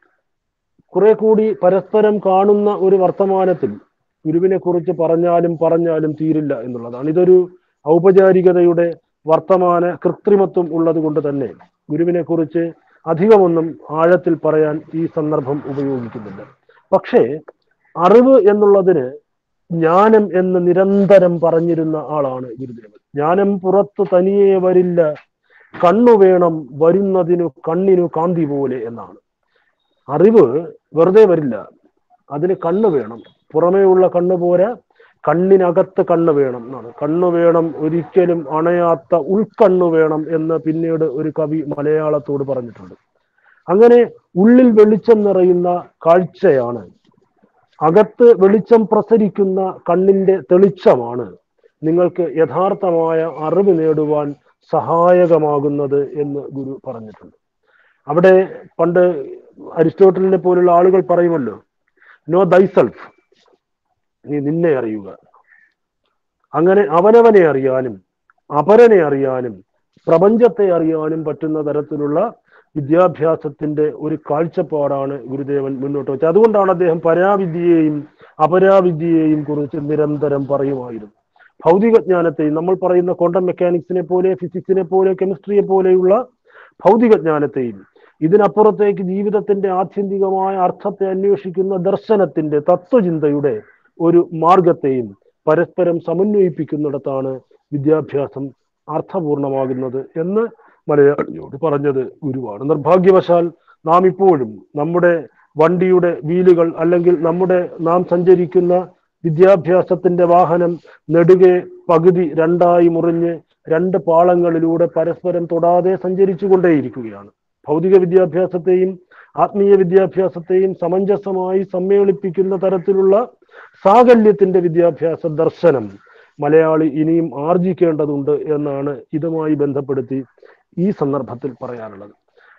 കുറെ കൂടി പരസ്പരം കാണുന്ന ഒരു വർത്തമാനത്തിൽ ഗുരുവിനെ കുറിച്ച് പറഞ്ഞാലും പറഞ്ഞാലും തീരില്ല എന്നുള്ളതാണ് ഇതൊരു ഔപചാരികതയുടെ വർത്തമാന കൃത്രിമത്വം ഉള്ളത് കൊണ്ട് തന്നെ ഗുരുവിനെ കുറിച്ച് അധികമൊന്നും ആഴത്തിൽ പറയാൻ ഈ സന്ദർഭം ഉപയോഗിക്കുന്നില്ല പക്ഷേ അറിവ് എന്നുള്ളതിന് ജ്ഞാനം എന്ന് നിരന്തരം പറഞ്ഞിരുന്ന ആളാണ് ഗുരുദേവൻ ജ്ഞാനം പുറത്തു തനിയെ വരില്ല കണ്ണു വേണം വരുന്നതിനു കണ്ണിനു കാന്തി പോലെ എന്നാണ് അറിവ് വെറുതെ വരില്ല അതിന് കണ്ണ് വേണം പുറമേയുള്ള കണ്ണ് പോരാ കണ്ണിനകത്ത് കണ്ണ് വേണം എന്നാണ് കണ്ണ് വേണം ഒരിക്കലും അണയാത്ത ഉൾക്കണ്ണ് വേണം എന്ന് പിന്നീട് ഒരു കവി മലയാളത്തോട് പറഞ്ഞിട്ടുണ്ട് അങ്ങനെ ഉള്ളിൽ വെളിച്ചം നിറയുന്ന കാഴ്ചയാണ് അകത്ത് വെളിച്ചം പ്രസരിക്കുന്ന കണ്ണിന്റെ തെളിച്ചമാണ് നിങ്ങൾക്ക് യഥാർത്ഥമായ അറിവ് നേടുവാൻ സഹായകമാകുന്നത് എന്ന് ഗുരു പറഞ്ഞിട്ടുണ്ട് അവിടെ പണ്ട് അരിസ്റ്റോട്ടലിനെ പോലുള്ള ആളുകൾ പറയുമല്ലോ നോ ദൈസെൽഫ് നീ നിന്നെ അറിയുക അങ്ങനെ അവനവനെ അറിയാനും അപരനെ അറിയാനും പ്രപഞ്ചത്തെ അറിയാനും പറ്റുന്ന തരത്തിലുള്ള വിദ്യാഭ്യാസത്തിന്റെ ഒരു കാഴ്ചപ്പാടാണ് ഗുരുദേവൻ മുന്നോട്ട് വെച്ചത് അതുകൊണ്ടാണ് അദ്ദേഹം പരാവിദ്യയെയും അപരാവിദ്യയെയും കുറിച്ച് നിരന്തരം പറയുമായിരുന്നു ഭൗതികജ്ഞാനത്തെയും നമ്മൾ പറയുന്ന ക്വാണ്ടം മെക്കാനിക്സിനെ പോലെ ഫിസിക്സിനെ പോലെ കെമിസ്ട്രിയെ പോലെയുള്ള ഭൗതികജ്ഞാനത്തെയും ഇതിനപ്പുറത്തേക്ക് ജീവിതത്തിന്റെ ആത്യന്തികമായ അർത്ഥത്തെ അന്വേഷിക്കുന്ന ദർശനത്തിന്റെ തത്വചിന്തയുടെ ഒരു മാർഗത്തെയും പരസ്പരം സമന്വയിപ്പിക്കുന്നിടത്താണ് വിദ്യാഭ്യാസം അർത്ഥപൂർണമാകുന്നത് എന്ന് മലയാളിയോട് പറഞ്ഞത് ഗുരുവാണ് നിർഭാഗ്യവശാൽ നാം ഇപ്പോഴും നമ്മുടെ വണ്ടിയുടെ വീലുകൾ അല്ലെങ്കിൽ നമ്മുടെ നാം സഞ്ചരിക്കുന്ന വിദ്യാഭ്യാസത്തിന്റെ വാഹനം നെടുകെ പകുതി രണ്ടായി മുറിഞ്ഞ് രണ്ട് പാളങ്ങളിലൂടെ പരസ്പരം തൊടാതെ സഞ്ചരിച്ചു കൊണ്ടേയിരിക്കുകയാണ് ഭൗതിക വിദ്യാഭ്യാസത്തെയും ആത്മീയ വിദ്യാഭ്യാസത്തെയും സമഞ്ജസമായി സമ്മേളിപ്പിക്കുന്ന തരത്തിലുള്ള സാകല്യത്തിന്റെ വിദ്യാഭ്യാസ ദർശനം മലയാളി ഇനിയും ആർജിക്കേണ്ടതുണ്ട് എന്നാണ് ഇതുമായി ബന്ധപ്പെടുത്തി ഈ സന്ദർഭത്തിൽ പറയാനുള്ളത്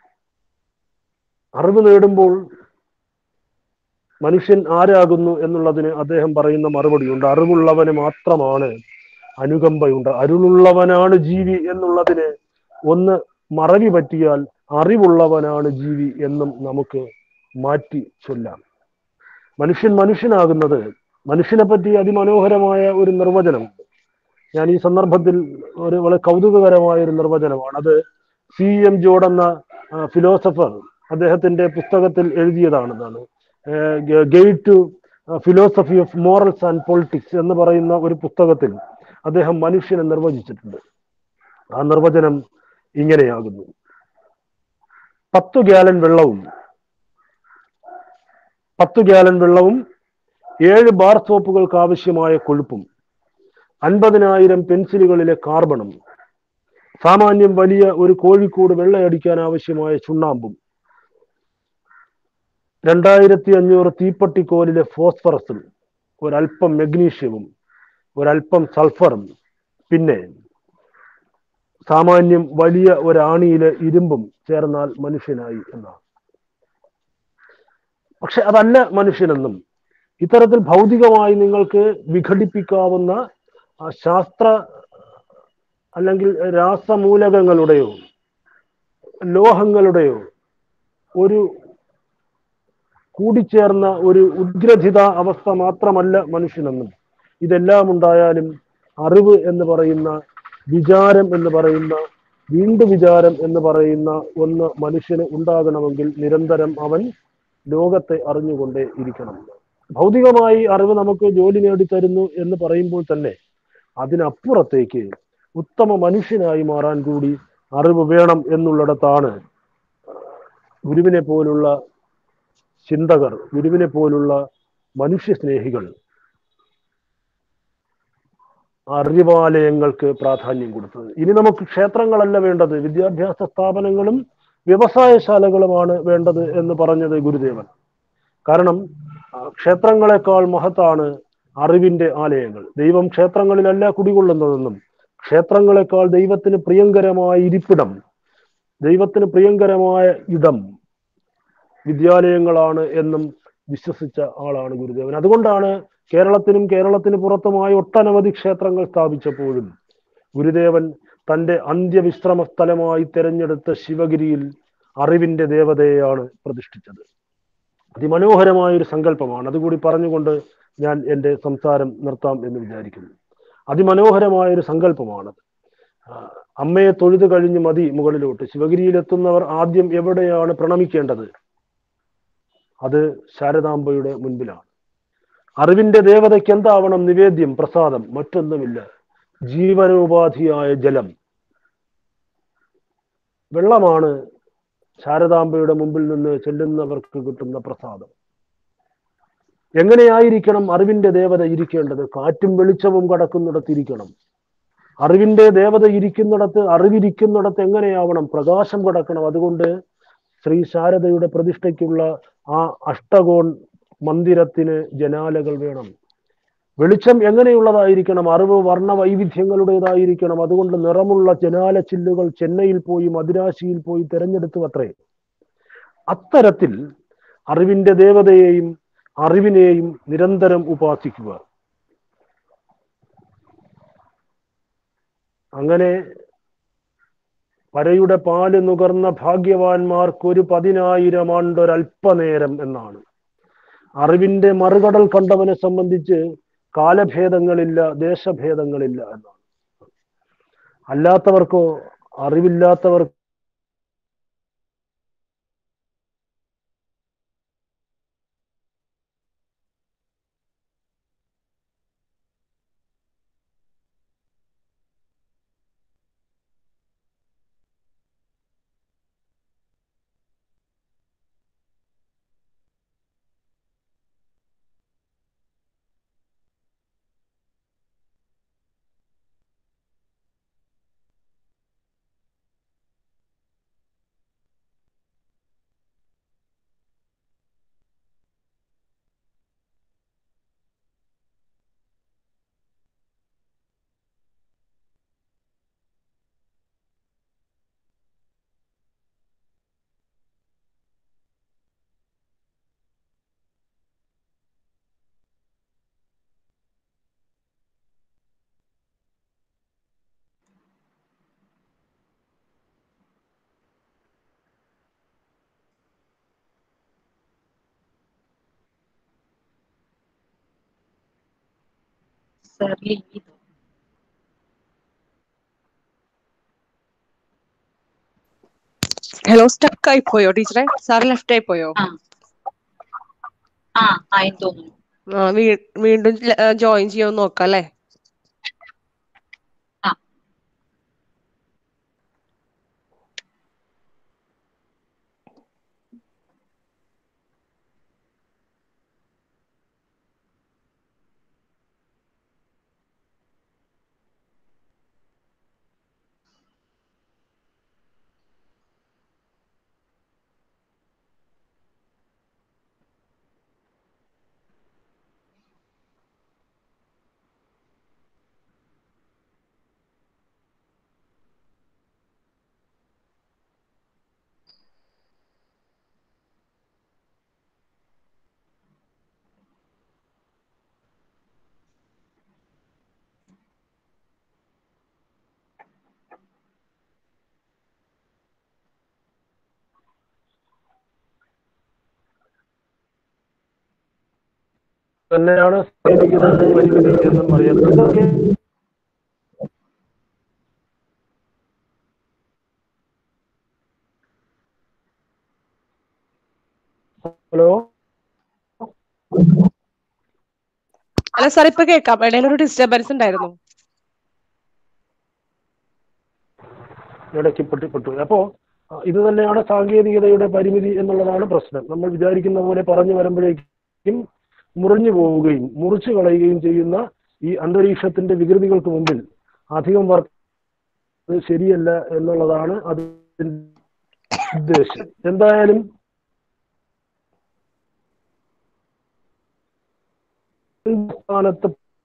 അറിവ് നേടുമ്പോൾ മനുഷ്യൻ ആരാകുന്നു എന്നുള്ളതിന് അദ്ദേഹം പറയുന്ന മറുപടിയുണ്ട് അറിവുള്ളവന് മാത്രമാണ് അനുകമ്പയുണ്ട് അരുളുള്ളവനാണ് ജീവി എന്നുള്ളതിന് ഒന്ന് മറവി പറ്റിയാൽ അറിവുള്ളവനാണ് ജീവി എന്നും നമുക്ക് മാറ്റി ചൊല്ലാം മനുഷ്യൻ മനുഷ്യനാകുന്നത് മനുഷ്യനെ പറ്റി അതിമനോഹരമായ ഒരു നിർവചനം ഞാൻ ഈ സന്ദർഭത്തിൽ ഒരു വളരെ കൗതുകകരമായ ഒരു നിർവചനമാണ് അത് സി എം ജോഡ് എന്ന ഫിലോസഫർ അദ്ദേഹത്തിന്റെ പുസ്തകത്തിൽ എഴുതിയതാണെന്നാണ് guide to philosophy of morals and politics എന്ന് പറയുന്ന ഒരു പുസ്തകത്തിൽ അദ്ദേഹം മനുഷ്യനെ നിർവചിച്ചിട്ടുണ്ട് ആ നിർവചനം ഇങ്ങനെയാകുന്നു പത്തു ഗ്യാലൻ വെള്ളവും പത്തു ഗ്യാലൻ വെള്ളവും ഏഴ് ബാർ സോപ്പുകൾക്ക് ആവശ്യമായ കൊഴുപ്പും അൻപതിനായിരം പെൻസിലുകളിലെ കാർബണും സാമാന്യം വലിയ ഒരു കോഴിക്കൂട് വെള്ളയടിക്കാൻ ആവശ്യമായ ചുണ്ണാമ്പും രണ്ടായിരത്തി അഞ്ഞൂറ് തീപ്പട്ടിക്കോലിലെ ഫോസ്ഫറസും ഒരല്പം മെഗ്നീഷ്യവും ഒരല്പം സൾഫറും പിന്നെ സാമാന്യം വലിയ ഒരാണിയിലെ ഇരുമ്പും ചേർന്നാൽ മനുഷ്യനായി എന്നാണ് പക്ഷെ അതല്ല മനുഷ്യനെന്നും ഇത്തരത്തിൽ ഭൗതികമായി നിങ്ങൾക്ക് വിഘടിപ്പിക്കാവുന്ന ആ, ശാസ്ത്ര അല്ലെങ്കിൽ രാസമൂലകങ്ങളുടെയോ ലോഹങ്ങളുടെയോ ഒരു കൂടിച്ചേർന്ന ഒരു ഉദ്ഗ്രഥിത അവസ്ഥ മാത്രമല്ല മനുഷ്യനെന്നും ഇതെല്ലാം ഉണ്ടായാലും അറിവ് എന്ന് പറയുന്ന വിചാരം എന്ന് പറയുന്ന വീണ്ടു വിചാരം എന്ന് പറയുന്ന ഒന്ന് മനുഷ്യന് ഉണ്ടാകണമെങ്കിൽ നിരന്തരം അവൻ ലോകത്തെ അറിഞ്ഞുകൊണ്ടേ ഇരിക്കണം ഭൗതികമായി അറിവ് നമുക്ക് ജോലി നേടിത്തരുന്നു എന്ന് പറയുമ്പോൾ തന്നെ അതിനപ്പുറത്തേക്ക് ഉത്തമ മനുഷ്യനായി മാറാൻ കൂടി അറിവ് വേണം എന്നുള്ളിടത്താണ് ഗുരുവിനെ പോലുള്ള ചിന്തകർ ഗുരുവിനെ പോലുള്ള മനുഷ്യ സ്നേഹികൾ അറിവാലയങ്ങൾക്ക് പ്രാധാന്യം കൊടുത്തത് ഇനി നമുക്ക് ക്ഷേത്രങ്ങളല്ല വേണ്ടത് വിദ്യാഭ്യാസ സ്ഥാപനങ്ങളും വ്യവസായശാലകളുമാണ് വേണ്ടത് എന്ന് പറഞ്ഞത് ഗുരുദേവൻ കാരണം ആ, ക്ഷേത്രങ്ങളെക്കാൾ മഹത്താണ് അറിവിന്റെ ആലയങ്ങൾ ദൈവം ക്ഷേത്രങ്ങളിലല്ല കുടികൊള്ളുന്നതെന്നും ക്ഷേത്രങ്ങളെക്കാൾ ദൈവത്തിന് പ്രിയങ്കരമായ ഇരിപ്പിടം ദൈവത്തിന് പ്രിയങ്കരമായ ഇടം വിദ്യാലയങ്ങളാണ് എന്നും വിശ്വസിച്ച ആളാണ് ഗുരുദേവൻ അതുകൊണ്ടാണ് കേരളത്തിനും കേരളത്തിന് പുറത്തുമായി ഒട്ടനവധി ക്ഷേത്രങ്ങൾ സ്ഥാപിച്ചപ്പോഴും ഗുരുദേവൻ തന്റെ അന്ത്യവിശ്രമ സ്ഥലമായി തെരഞ്ഞെടുത്ത ശിവഗിരിയിൽ അറിവിന്റെ ദേവതയെയാണ് പ്രതിഷ്ഠിച്ചത് അതിമനോഹരമായ ഒരു സങ്കല്പമാണ് അതുകൂടി പറഞ്ഞുകൊണ്ട് ഞാൻ എൻ്റെ സംസാരം നിർത്താം എന്ന് വിചാരിക്കുന്നു അതിമനോഹരമായ ഒരു സങ്കല്പമാണത് ആ, അമ്മയെ തൊഴുത് കഴിഞ്ഞ് മതി മുകളിലോട്ട് ശിവഗിരിയിലെത്തുന്നവർ ആദ്യം എവിടെയാണ് പ്രണമിക്കേണ്ടത് അത് ശാരദാംബയുടെ മുൻപിലാണ് അറിവിന്റെ ദേവതയ്ക്ക് എന്താവണം നിവേദ്യം പ്രസാദം മറ്റൊന്നുമില്ല ജീവനോപാധിയായ ജലം വെള്ളമാണ് ശാരദാംബയുടെ മുമ്പിൽ നിന്ന് ചെല്ലുന്നവർക്ക് കിട്ടുന്ന പ്രസാദം എങ്ങനെയായിരിക്കണം അറിവിന്റെ ദേവത ഇരിക്കേണ്ടത് കാറ്റും വെളിച്ചവും കടക്കുന്നിടത്ത് ഇരിക്കണം അറിവിന്റെ ദേവത ഇരിക്കുന്നിടത്ത് അറിവിരിക്കുന്നിടത്ത് എങ്ങനെയാവണം പ്രകാശം കടക്കണം അതുകൊണ്ട് ശ്രീ ശാരദയുടെ പ്രതിഷ്ഠയ്ക്കുള്ള ആ അഷ്ടകോൺ മന്ദിരത്തിന് ജനാലകൾ വേണം വെളിച്ചം എങ്ങനെയുള്ളതായിരിക്കണം അറിവ് വർണ്ണ വൈവിധ്യങ്ങളുടേതായിരിക്കണം അതുകൊണ്ട് നിറമുള്ള ജനാല ചില്ലുകൾ ചെന്നൈയിൽ പോയി മദിരാശിയിൽ പോയി തിരഞ്ഞെടുത്തു അത്രേ അത്തരത്തിൽ അറിവിന്റെ ദേവതയെയും അറിവിനെയും നിരന്തരം ഉപാസിക്കുക അങ്ങനെ പരയുടെ പാല് നുകർന്ന ഭാഗ്യവാന്മാർക്കൊരു പതിനായിരം ആണ്ടൊരൽപ്പനേരം എന്നാണ് അറിവിന്റെ മറുകടൽ കണ്ടവനെ സംബന്ധിച്ച് കാലഭേദങ്ങളില്ല ദേശഭേദങ്ങളില്ല എന്നാണ് അല്ലാത്തവർക്കോ അറിവില്ലാത്തവർ Serlido. ഹലോ സ്റ്റക്ക് ആയി പോയോ ടീച്ചറെ സാർ ലെഫ്റ്റ് ആയി പോയോ ആ ആ ആയി തോന്നുന്നു ആ, വീ- വീണ്ടും ജോയിൻ ചെയ്യാൻ നോക്കാം അല്ലേ ആ. തന്നെയാണ് സാങ്കേതികതയുടെ പരിമിതി എന്നും അറിയപ്പെടുന്നത് ഇതൊക്കെ ഹലോ അല്ല സാർ ഇപ്പൊ കേൾക്കാം ഇടയിൽ ഒരു ഡിസ്റ്റർബൻസ് ഉണ്ടായിരുന്നു ഇടയ്ക്ക് പൊട്ടിപ്പെട്ടു അപ്പോ ആ, ഇത് തന്നെയാണ് സാങ്കേതികതയുടെ പരിമിതി എന്നുള്ളതാണ് പ്രശ്നം നമ്മൾ വിചാരിക്കുന്ന പോലെ പറഞ്ഞു വരുമ്പോഴേക്കും മുറിഞ്ഞു പോവുകയും മുറിച്ചു കളയുകയും ചെയ്യുന്ന ഈ അന്തരീക്ഷത്തിന്റെ വികൃതികൾക്ക് മുമ്പിൽ അധികം വർക്ക് ശരിയല്ല എന്നുള്ളതാണ് അതിന്റെ ഉദ്ദേശം എന്തായാലും സ്ഥാനത്ത്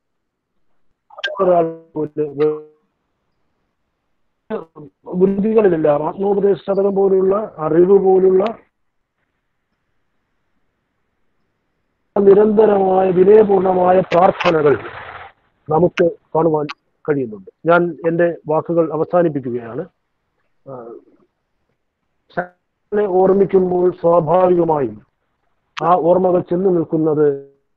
ഒരാൾ പോലും ബുദ്ധികളിലില്ല ആത്മോപദേശ ശതകം പോലുള്ള അറിവ് പോലുള്ള നിരന്തരമായ വിനയപൂർണമായ പ്രാർത്ഥനകൾ നമുക്ക് കാണുവാൻ കഴിയുന്നുണ്ട് ഞാൻ എൻ്റെ വാക്കുകൾ അവസാനിപ്പിക്കുകയാണ് ആ, ശാസ്ത്രജ്ഞനെ ഓർമ്മിക്കുമ്പോൾ സ്വാഭാവികമായും ആ ഓർമ്മകൾ ചെന്നു നിൽക്കുന്നത്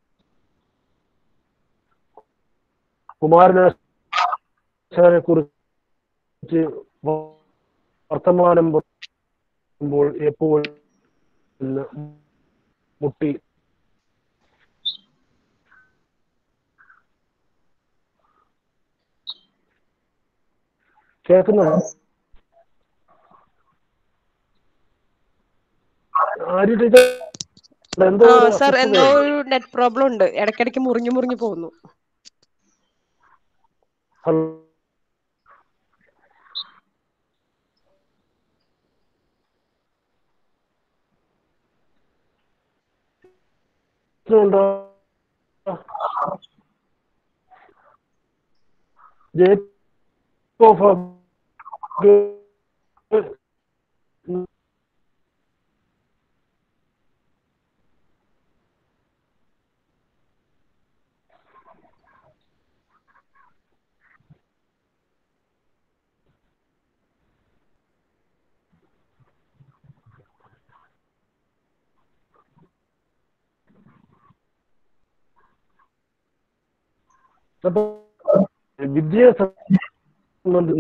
കുമാരനാശാനെ കുറിച്ച് വർത്തമാനം പറയുമ്പോൾ എപ്പോൾ എന്ന് മുട്ടി കേൾക്കുന്നുണ്ടോ ആര്യ ടീച്ചർ എന്തോ ആ ഒരു സാർ എന്തോ അസ്വസ്ഥതയുണ്ട്. ഒരു നെറ്റ് പ്രോബ്ലം ഉണ്ട് ഇടയ്ക്കിടയ്ക്ക് മുറിഞ്ഞു മുറിഞ്ഞു പോകുന്നു ഹലോ ഉണ്ടോ ജേക്കോബ് അപ്പൊ വിദ്യയെ സംബന്ധി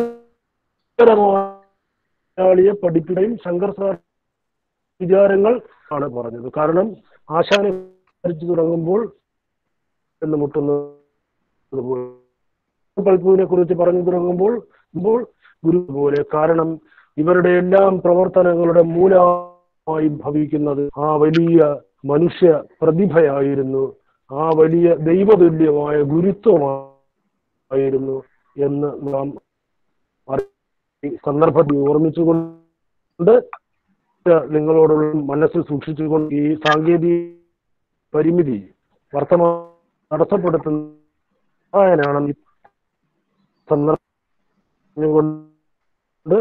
നിരന്തരമായ പഠിപ്പിക്കുകയും ശങ്കർ സാർ വിചാരങ്ങൾ ആണ് പറഞ്ഞത് കാരണം ആശാനെ ഭരിച്ചു തുടങ്ങുമ്പോൾ എന്ന് മുട്ടുന്നത് പോലെ പൽപ്പുവിനെ കുറിച്ച് പറഞ്ഞു തുടങ്ങുമ്പോൾ ഇപ്പോൾ ഗുരു പോലെ കാരണം ഇവരുടെ എല്ലാം പ്രവർത്തനങ്ങളുടെ മൂലമായി ഭവിക്കുന്നത് ആ വലിയ മനുഷ്യ പ്രതിഭയായിരുന്നു ആ വലിയ ദൈവതുല്യമായ ഗുരുത്വമായിരുന്നു എന്ന് നാം അറി- ഈ സന്ദർഭത്തിൽ ഓർമ്മിച്ചുകൊണ്ട് നിങ്ങളോടുള്ള മനസ്സിൽ സൂക്ഷിച്ചുകൊണ്ട് ഈ സാങ്കേതിക പരിമിതി വർത്തമാനം തടസ്സപ്പെടുത്തുന്നതിനാണ് ഈ സന്ദർഭം കൊണ്ട്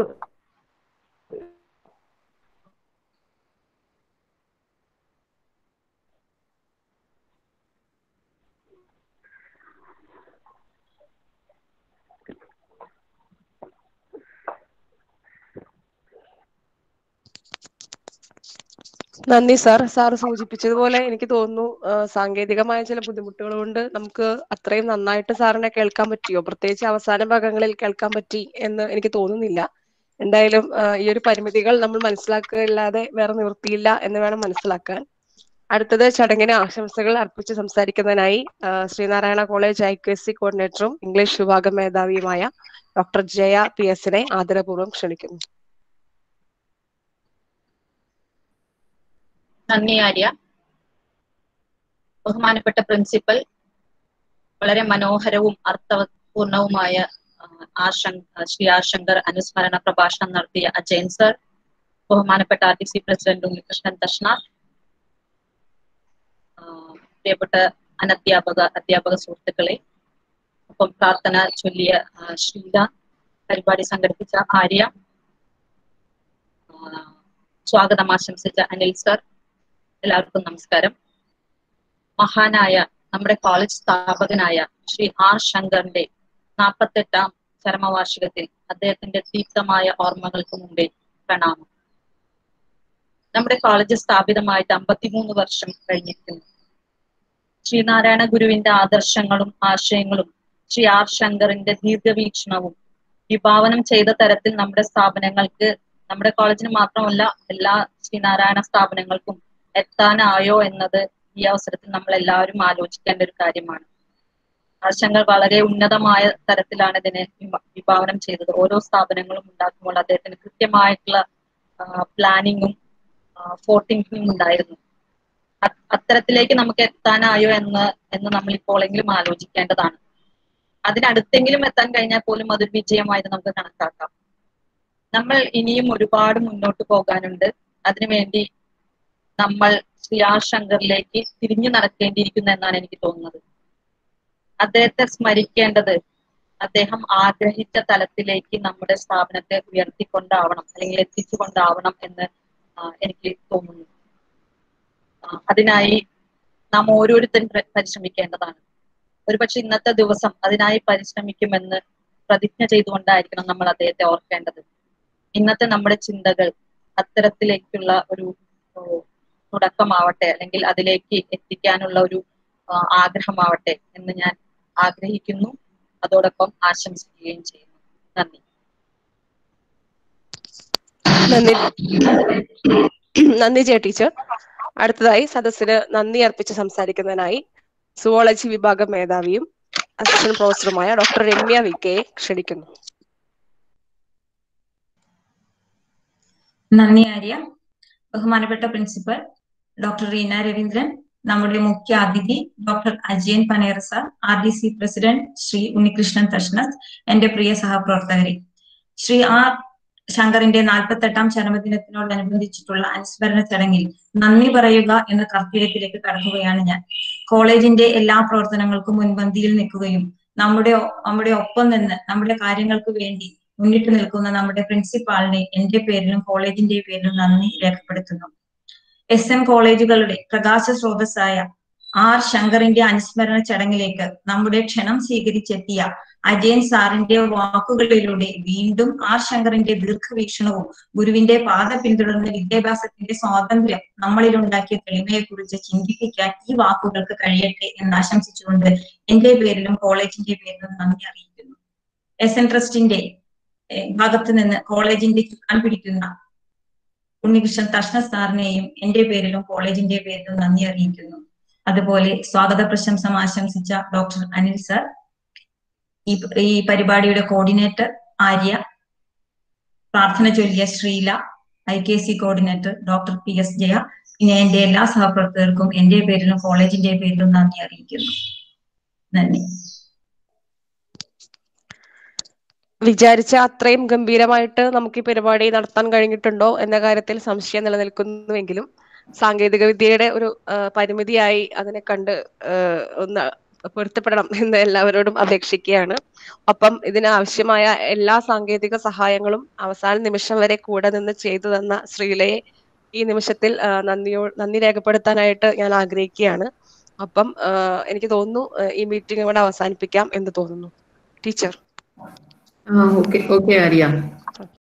നന്ദി സാർ സാർ സൂചിപ്പിച്ചതുപോലെ എനിക്ക് തോന്നുന്നു ആ, സാങ്കേതികമായ ചില ബുദ്ധിമുട്ടുകൾ കൊണ്ട് നമുക്ക് അത്രയും നന്നായിട്ട് സാറിനെ കേൾക്കാൻ പറ്റിയോ പ്രത്യേകിച്ച് അവസാന ഭാഗങ്ങളിൽ കേൾക്കാൻ പറ്റി എന്ന് എനിക്ക് തോന്നുന്നില്ല എന്തായാലും ആ, ഈ ഒരു പരിമിതികൾ നമ്മൾ മനസ്സിലാക്കുകയല്ലാതെ വേറെ നിവൃത്തിയില്ല എന്ന് വേണം മനസ്സിലാക്കാൻ അടുത്തത് ചടങ്ങിന് ആശംസകൾ അർപ്പിച്ച് സംസാരിക്കുന്നതിനായി ആ, Sreenarayana college I Q S C കോർഡിനേറ്ററും ഇംഗ്ലീഷ് വിഭാഗം മേധാവിയുമായ ഡോക്ടർ ജയ പി എസിനെ ആദരപൂർവ്വം ക്ഷണിക്കുന്നു നന്ദി ആര്യ ബഹുമാനപ്പെട്ട പ്രിൻസിപ്പൽ വളരെ മനോഹരവും അർത്ഥപൂർണവുമായ ആ, ആശങ്ക ശ്രീ ആശങ്കർ അനുസ്മരണ പ്രഭാഷണം നടത്തിയ അജയൻ സർ ബഹുമാനപ്പെട്ട R T C president Unnikrishnan തഷ്ണ ആ, പ്രിയപ്പെട്ട അനധ്യാപക അധ്യാപക സുഹൃത്തുക്കളെ ഒപ്പം പ്രാർത്ഥന ചൊല്ലിയ ആ, ശ്രീല പരിപാടി സംഘടിപ്പിച്ച ആര്യ ആ, സ്വാഗതം ആശംസിച്ച അനിൽ സർ എല്ലാവർക്കും നമസ്കാരം മഹാനായ നമ്മുടെ കോളേജ് സ്ഥാപകനായ ശ്രീ ആർ ശങ്കറിന്റെ നാൽപ്പത്തെട്ടാം ചരമവാർഷികത്തിൽ അദ്ദേഹത്തിന്റെ ദീപ്തമായ ഓർമ്മകൾക്ക് മുമ്പേ പ്രണാമം നമ്മുടെ കോളേജ് സ്ഥാപിതമായിട്ട് അമ്പത്തിമൂന്ന് വർഷം കഴിഞ്ഞിരിക്കുന്നു ശ്രീനാരായണ ഗുരുവിന്റെ ആദർശങ്ങളും ആശയങ്ങളും ശ്രീ ആർ ശങ്കറിന്റെ ദീർഘവീക്ഷണവും വിഭാവനം ചെയ്ത തരത്തിൽ നമ്മുടെ സ്ഥാപനങ്ങൾക്ക് നമ്മുടെ കോളേജിന് മാത്രമല്ല എല്ലാ ശ്രീനാരായണ സ്ഥാപനങ്ങൾക്കും എത്താനായോ എന്നത് ഈ അവസരത്തിൽ നമ്മൾ എല്ലാവരും ആലോചിക്കേണ്ട ഒരു കാര്യമാണ് ആർ ശങ്കർ വളരെ ഉന്നതമായ തരത്തിലാണ് ഇതിനെ വിഭ- വിഭാവനം ചെയ്തത് ഓരോ സ്ഥാപനങ്ങളും ഉണ്ടാക്കുമ്പോൾ അദ്ദേഹത്തിന് കൃത്യമായിട്ടുള്ള പ്ലാനിങ്ങും ഫോർത്തിങ്കിങ്ങും ഉണ്ടായിരുന്നു അ- അത്തരത്തിലേക്ക് നമുക്ക് എത്താനായോ എന്ന് എന്ന് നമ്മൾ ഇപ്പോഴെങ്കിലും ആലോചിക്കേണ്ടതാണ് അതിനടുത്തെങ്കിലും എത്താൻ കഴിഞ്ഞാൽ പോലും അതൊരു വിജയമായിട്ട് നമുക്ക് കണക്കാക്കാം നമ്മൾ ഇനിയും ഒരുപാട് മുന്നോട്ട് പോകാനുണ്ട് അതിനുവേണ്ടി നമ്മൾ ശ്രീ ആർ ശങ്കറിലേക്ക് തിരിഞ്ഞു നടക്കേണ്ടിയിരിക്കുന്നു എന്നാണ് എനിക്ക് തോന്നുന്നത് അദ്ദേഹത്തെ സ്മരിക്കേണ്ടത് അദ്ദേഹം ആഗ്രഹിച്ച തലത്തിലേക്ക് നമ്മുടെ സ്ഥാപനത്തെ ഉയർത്തിക്കൊണ്ടാവണം അല്ലെങ്കിൽ എത്തിച്ചുകൊണ്ടാവണം എന്ന് ആ, എനിക്ക് തോന്നുന്നു ആ, അതിനായി നാം ഓരോരുത്തരും പ്ര- പരിശ്രമിക്കേണ്ടതാണ് ഒരുപക്ഷെ ഇന്നത്തെ ദിവസം അതിനായി പരിശ്രമിക്കുമെന്ന് പ്രതിജ്ഞ ചെയ്തുകൊണ്ടായിരിക്കണം നമ്മൾ അദ്ദേഹത്തെ ഓർക്കേണ്ടത് ഇന്നത്തെ നമ്മുടെ ചിന്തകൾ അത്തരത്തിലേക്കുള്ള ഒരു ഓ, തുടക്കമാവട്ടെ അല്ലെങ്കിൽ അതിലേക്ക് എത്തിക്കാനുള്ള ഒരു ആ, ആഗ്രഹമാവട്ടെ എന്ന് ഞാൻ ആഗ്രഹിക്കുന്നു അതോടൊപ്പം ആശംസിക്കുകയും ചെയ്യുന്നു നന്ദി നന്ദി നന്ദി ജയ ടീച്ചർ അടുത്തതായി സദസ്സിന് നന്ദി അർപ്പിച്ച് സംസാരിക്കുന്നതിനായി സുവോളജി വിഭാഗം മേധാവിയും അസിസ്റ്റന്റ് പ്രൊഫസറുമായ ഡോക്ടർ രമ്യ വി കെയെ ക്ഷണിക്കുന്നു നന്ദി ആര്യ ബഹുമാനപ്പെട്ട പ്രിൻസിപ്പൽ ഡോക്ടർ റീന രവീന്ദ്രൻ നമ്മുടെ മുഖ്യ അതിഥി ഡോക്ടർ അജയൻ പനേർ sir R D C president Sree Unnikrishnan തഷ്ണസ് എന്റെ പ്രിയ സഹപ്രവർത്തകരെ ശ്രീ ആർ ശങ്കറിന്റെ നാൽപ്പത്തെട്ടാം ചരമദിനത്തിനോടനുബന്ധിച്ചിട്ടുള്ള അനുസ്മരണ ചടങ്ങിൽ നന്ദി പറയുക എന്ന കർത്തവ്യത്തിലേക്ക് കടക്കുകയാണ് ഞാൻ കോളേജിന്റെ എല്ലാ പ്രവർത്തനങ്ങൾക്കും മുൻപന്തിയിൽ നിൽക്കുകയും നമ്മുടെ ഒ- നമ്മുടെ ഒപ്പം നിന്ന് നമ്മുടെ കാര്യങ്ങൾക്ക് വേണ്ടി മുന്നിട്ട് നിൽക്കുന്ന നമ്മുടെ പ്രിൻസിപ്പാളിനെ എന്റെ പേരിലും കോളേജിന്റെ പേരിലും നന്ദി രേഖപ്പെടുത്തുന്നു എസ് എൻ കോളേജുകളുടെ പ്രകാശ സ്രോതസ്സായ ആർ ശങ്കറിന്റെ അനുസ്മരണ ചടങ്ങിലേക്ക് നമ്മുടെ ക്ഷണം സ്വീകരിച്ചെത്തിയ അജയൻ സാറിന്റെ വാക്കുകളിലൂടെ വീണ്ടും ആർ ശങ്കറിന്റെ ദീർഘവീക്ഷണവും ഗുരുവിന്റെ പാത പിന്തുടർന്ന വിദ്യാഭ്യാസത്തിന്റെ സ്വാതന്ത്ര്യം നമ്മളിലുണ്ടാക്കിയ തെളിമയെക്കുറിച്ച് ചിന്തിപ്പിക്കാൻ ഈ വാക്കുകൾക്ക് കഴിയട്ടെ എന്ന് ആശംസിച്ചുകൊണ്ട് എന്റെ പേരിലും കോളേജിന്റെ പേരിലും നന്ദി അറിയിക്കുന്നു എസ് എൻ ട്രസ്റ്റിന്റെ ഏഹ് ഭാഗത്ത് നിന്ന് കോളേജിന്റെ ചുക്കാൻ പിടിക്കുന്ന ഉണ്ണികൃഷ്ണൻ തഷ്ണ സാറിനെയും എന്റെ പേരിലും കോളേജിന്റെ പേരിലും നന്ദി അറിയിക്കുന്നു അതുപോലെ സ്വാഗത പ്രശംസം ആശംസിച്ച ഡോക്ടർ അനിൽ സർ ഈ ഈ പരിപാടിയുടെ കോർഡിനേറ്റർ ആര്യ പ്രാർത്ഥന ചൊല്ലിയ Sreela I K C coordinator doctor P S Jaya പിന്നെ എന്റെ എല്ലാ സഹപ്രവർത്തകർക്കും എന്റെ പേരിലും കോളേജിന്റെ പേരിലും നന്ദി അറിയിക്കുന്നു നന്ദി വിചാരിച്ച അത്രയും ഗംഭീരമായിട്ട് നമുക്ക് ഈ പരിപാടി നടത്താൻ കഴിഞ്ഞിട്ടുണ്ടോ എന്ന കാര്യത്തിൽ സംശയം നിലനിൽക്കുന്നുവെങ്കിലും സാങ്കേതിക വിദ്യയുടെ ഒരു ആ, പരിമിതിയായി അതിനെ കണ്ട് ആ, ഒന്ന് പൊരുത്തപ്പെടണം എന്ന് എല്ലാവരോടും അപേക്ഷിക്കുകയാണ് ഒപ്പം ഇതിന് ആവശ്യമായ എല്ലാ സാങ്കേതിക സഹായങ്ങളും അവസാന നിമിഷം വരെ കൂടെ നിന്ന് ചെയ്തു തന്ന ശ്രീലയെ ഈ നിമിഷത്തിൽ ആ, നന്ദിയോ നന്ദി രേഖപ്പെടുത്താനായിട്ട് ഞാൻ ആഗ്രഹിക്കുകയാണ് അപ്പം ആ, എനിക്ക് തോന്നുന്നു ആ, ഈ മീറ്റിംഗ് ഇവിടെ അവസാനിപ്പിക്കാം എന്ന് തോന്നുന്നു ടീച്ചർ ആ ഓക്കെ ഓക്കെ ആര്യ